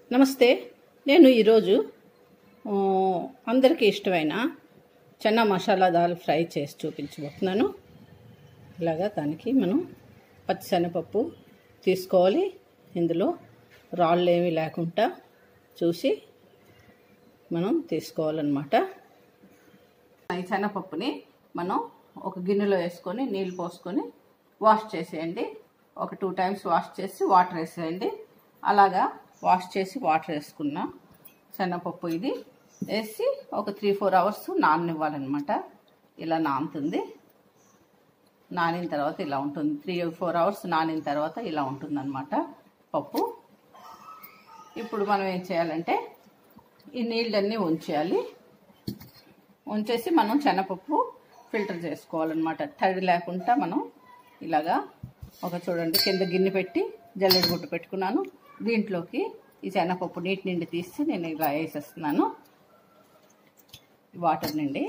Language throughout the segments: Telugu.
నమస్తే నేను ఈరోజు ఆ, అందరికీ ఇష్టమైన చెన్న మసాలా దాల్ ఫ్రై చేసి చూపించబోతున్నాను ఇలాగా దానికి మనం పచ్చిశనగపప్పు తీసుకోవాలి ఇందులో రాళ్ళు ఏమీ లేకుండా చూసి మనం తీసుకోవాలన్నమాట ఈ శనగపప్పుని మనం ఒక గిన్నెలో వేసుకొని నీళ్ళు పోసుకొని వాష్ చేసేయండి ఒక టూ టైమ్స్ వాష్ చేసి వాటర్ వేసేయండి అలాగా వాష్ చేసి వాటర్ వేసుకున్న శనగపప్పు ఇది వేసి ఒక త్రీ ఫోర్ అవర్స్ నాననివ్వాలన్నమాట ఇలా నానుతుంది నానిన తర్వాత ఇలా ఉంటుంది త్రీ ఫోర్ అవర్స్ నానిన తర్వాత ఇలా ఉంటుందన్నమాట పప్పు ఇప్పుడు మనం ఏం చేయాలంటే ఈ నీళ్ళన్నీ ఉంచేయాలి ఉంచేసి మనం శనగపప్పు ఫిల్టర్ చేసుకోవాలన్నమాట తడి లేకుండా మనం ఇలాగా ఒక చూడండి కింద గిన్నె పెట్టి జల్లెడ గుట్టు పెట్టుకున్నాను దీంట్లోకి ఈ శనగపప్పు నీటి నిండి తీసి నేను ఇలా వేసేస్తున్నాను వాటర్ నిండి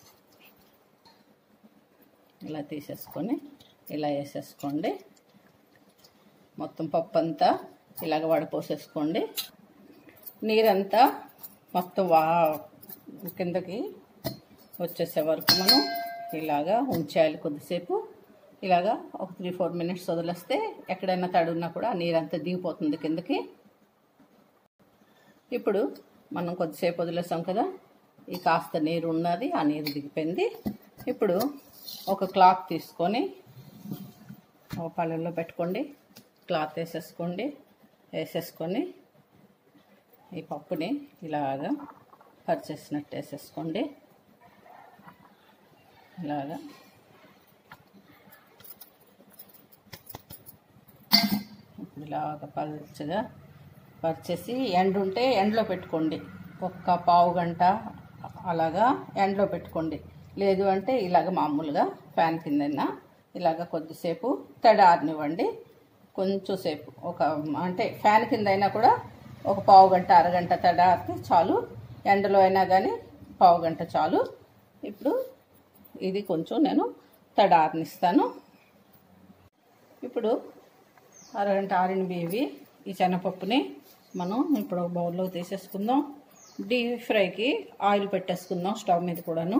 ఇలా తీసేసుకొని ఇలా వేసేసుకోండి మొత్తం పప్పు అంతా ఇలాగ వడపోసేసుకోండి నీరంతా మొత్తం వా కిందకి వచ్చేసే వరకు మనం ఇలాగా ఉంచేయాలి కొద్దిసేపు ఇలాగా ఒక త్రీ ఫోర్ మినిట్స్ వదిలేస్తే ఎక్కడైనా తడి ఉన్నా కూడా ఆ నీరంతా దిగిపోతుంది కిందకి ఇప్పుడు మనం కొద్దిసేపు వదిలేసాం కదా ఈ కాస్త నీరు ఉన్నది ఆ నీరు దిగిపోయింది ఇప్పుడు ఒక క్లాత్ తీసుకొని ఒక పళ్ళెంలో పెట్టుకోండి క్లాత్ వేసేసుకోండి వేసేసుకొని ఈ పప్పుని ఇలాగా పరిచేసినట్టు వేసేసుకోండి ఇలాగా ఇప్పుడు ఇలాగ పల్చగా పరిచేసి ఎండ ఉంటే ఎండలో పెట్టుకోండి ఒక్క పావు గంట అలాగా ఎండలో పెట్టుకోండి లేదు అంటే ఇలాగ మామూలుగా ఫ్యాన్ కిందైనా ఇలాగ కొద్దిసేపు తడి ఆరనివ్వండి కొంచెం సేపు ఒక అంటే ఫ్యాన్ కింద అయినా కూడా ఒక పావు గంట అరగంట తడి ఆరితే చాలు ఎండలో అయినా కానీ పావు గంట చాలు ఇప్పుడు ఇది కొంచెం నేను తడి ఆరనిస్తాను ఇప్పుడు అరగంట ఆరిన బియ్యవి ఈ శనగపప్పుని మనం ఇప్పుడు ఒక బౌల్లో తీసేసుకుందాం డీప్ ఫ్రైకి ఆయిల్ పెట్టేసుకుందాం స్టవ్ మీద కూడాను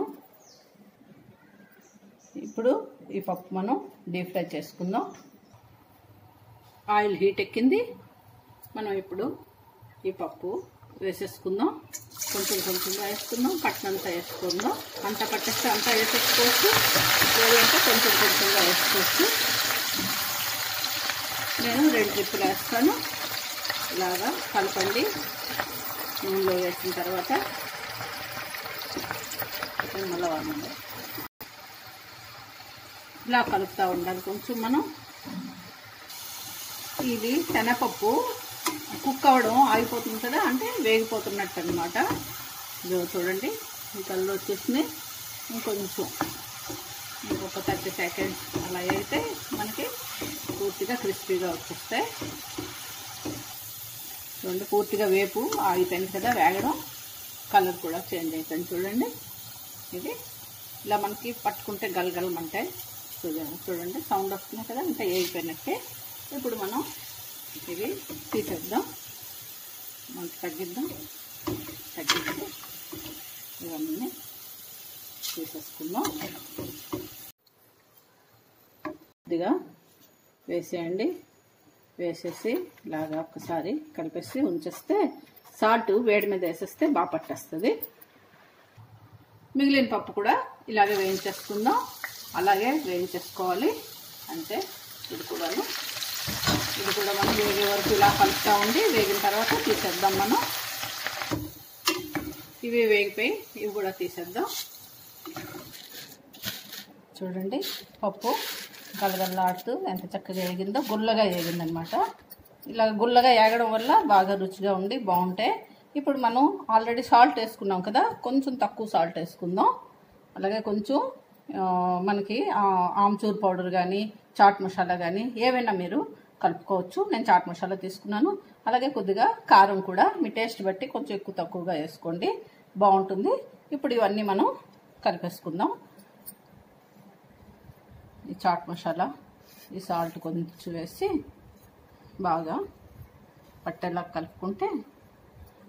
ఇప్పుడు ఈ పప్పు మనం డీప్ ఫ్రై చేసుకుందాం ఆయిల్ హీట్ ఎక్కింది మనం ఇప్పుడు ఈ పప్పు వేసేసుకుందాం కొంచెం కొంచెంగా వేసుకుందాం పట్టనంతా వేసుకుందాం అంత పట్టేస్తే అంతా వేసేసుకోవచ్చు లేదంటే కొంచెం కొంచెంగా వేసుకోవచ్చు నేను రెండు ట్రిప్పులు వేస్తాను ఇలాగా కలపండి నూనెలో వేసిన తర్వాత మళ్ళీ వాడండి ఇలా కలుపుతూ ఉండాలి కొంచెం మనం ఇది శనగపప్పు కుక్ అవ్వడం ఆగిపోతుంది కదా అంటే వేగిపోతున్నట్టు అనమాట ఇదో చూడండి ఈ కళ్ళు వచ్చేసింది ఇంకొంచెం ఇంకొక థర్టీ సెకండ్స్ అలా అయితే మనకి పూర్తిగా క్రిస్పీగా వచ్చేస్తాయి చూడండి పూర్తిగా వేపు ఆగిపోయింది కదా వేగడం కలర్ కూడా చేంజ్ అయిపోయింది చూడండి ఇది ఇలా మనకి పట్టుకుంటే గలగలమంటాయి చూడండి చూడండి సౌండ్ వస్తుంది కదా ఇంకా వేగిపోయినట్టే ఇప్పుడు మనం ఇది తీసేద్దాం మనకి తగ్గిద్దాం తగ్గిద్దాం ఇవన్నీ తీసేసుకుందాం కొద్దిగా వేసేయండి వేసేసి ఇలాగా ఒకసారి కలిపేసి ఉంచేస్తే సాల్ట్ వేడి మీద వేసేస్తే బాగా పట్టేస్తుంది మిగిలిన పప్పు కూడా ఇలాగే వేయించేసుకుందాం అలాగే వేయించేసుకోవాలి అంటే ఇది కూడాను ఇది కూడా మనం వేగే వరకు ఇలా కలుపుతూ ఉండి వేగిన తర్వాత తీసేద్దాం మనం ఇవి వేగిపోయి ఇవి కూడా తీసేద్దాం చూడండి పప్పు గలగల్లాడుతూ ఎంత చక్కగా వేగిందో గుల్లగా వేగిందనమాట ఇలా గుల్లగా వేగడం వల్ల బాగా రుచిగా ఉండి బాగుంటాయి ఇప్పుడు మనం ఆల్రెడీ సాల్ట్ వేసుకున్నాం కదా కొంచెం తక్కువ సాల్ట్ వేసుకుందాం అలాగే కొంచెం ఆ, మనకి ఆ, ఆమ్చూర్ పౌడర్ కానీ చాట్ మసాలా కానీ ఏవైనా మీరు కలుపుకోవచ్చు నేను చాట్ మసాలా తీసుకున్నాను అలాగే కొద్దిగా కారం కూడా మీ టేస్ట్ బట్టి కొంచెం ఎక్కువ తక్కువగా వేసుకోండి బాగుంటుంది ఇప్పుడు ఇవన్నీ మనం కలిపేసుకుందాం ఈ చాట్ మసాలా ఈ సాల్ట్ కొంచెం వేసి బాగా పట్టేలా కలుపుకుంటే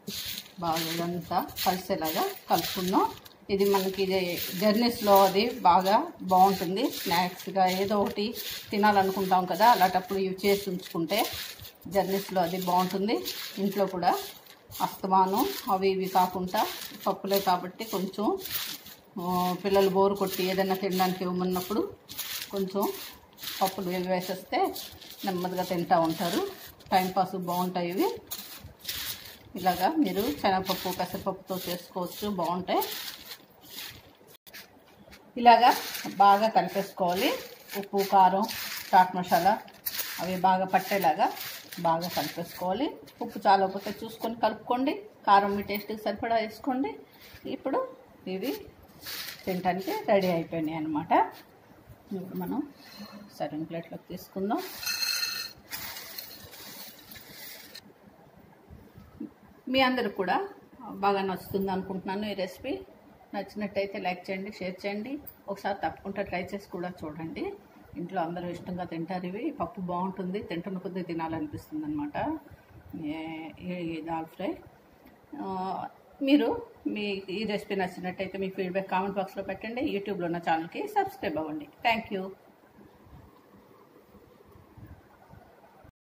బాగా ఇదంతా కలిసేలాగా కలుపుకుందాం ఇది మనకి ఇది జర్నీస్లో అది బాగా బాగుంటుంది స్నాక్స్గా ఏదో ఒకటి తినాలనుకుంటాం కదా అలాంటప్పుడు ఇవి చేసి ఉంచుకుంటే జర్నీస్లో అది బాగుంటుంది ఇంట్లో కూడా అస్తమానం అవి ఇవి కాకుండా పప్పులే కాబట్టి కొంచెం ఆ, పిల్లలు బోరు కొట్టి ఏదైనా తినడానికి ఇవ్వమన్నప్పుడు కొంచెం పప్పులు వేలు వేసేస్తే నెమ్మదిగా తింటూ ఉంటారు టైంపాస్ బాగుంటాయి ఇవి ఇలాగా మీరు శనగపప్పు పెసరపప్పుతో చేసుకోవచ్చు బాగుంటాయి ఇలాగా బాగా కలిపేసుకోవాలి ఉప్పు కారం చాట్ మసాలా అవి బాగా పట్టేలాగా బాగా కలిపేసుకోవాలి ఉప్పు చాలకపోతే చూసుకొని కలుపుకోండి కారం మీ టేస్ట్కి సరిపడా వేసుకోండి ఇప్పుడు ఇవి తినడానికి రెడీ అయిపోయినాయి అన్నమాట ఇప్పుడు మనం సర్వింగ్ ప్లేట్లోకి తీసుకుందాం మీ అందరికి కూడా బాగా నచ్చుతుంది అనుకుంటున్నాను ఈ రెసిపీ నచ్చినట్టయితే లైక్ చేయండి షేర్ చేయండి ఒకసారి తప్పకుండా ట్రై చేసి కూడా చూడండి ఇంట్లో అందరూ ఇష్టంగా తింటారు ఇవి పప్పు బాగుంటుంది తింటున్న కొద్దీ తినాలనిపిస్తుంది అనమాట ఈ దాల్ ఫ్రై ఆ, మీరు మీ ఈ రెసిపీ నచ్చినట్టయితే మీ ఫీడ్బ్యాక్ కామెంట్ బాక్స్లో పెట్టండి యూట్యూబ్లో ఉన్న ఛానల్కి సబ్స్క్రైబ్ అవ్వండి థ్యాంక్ యూ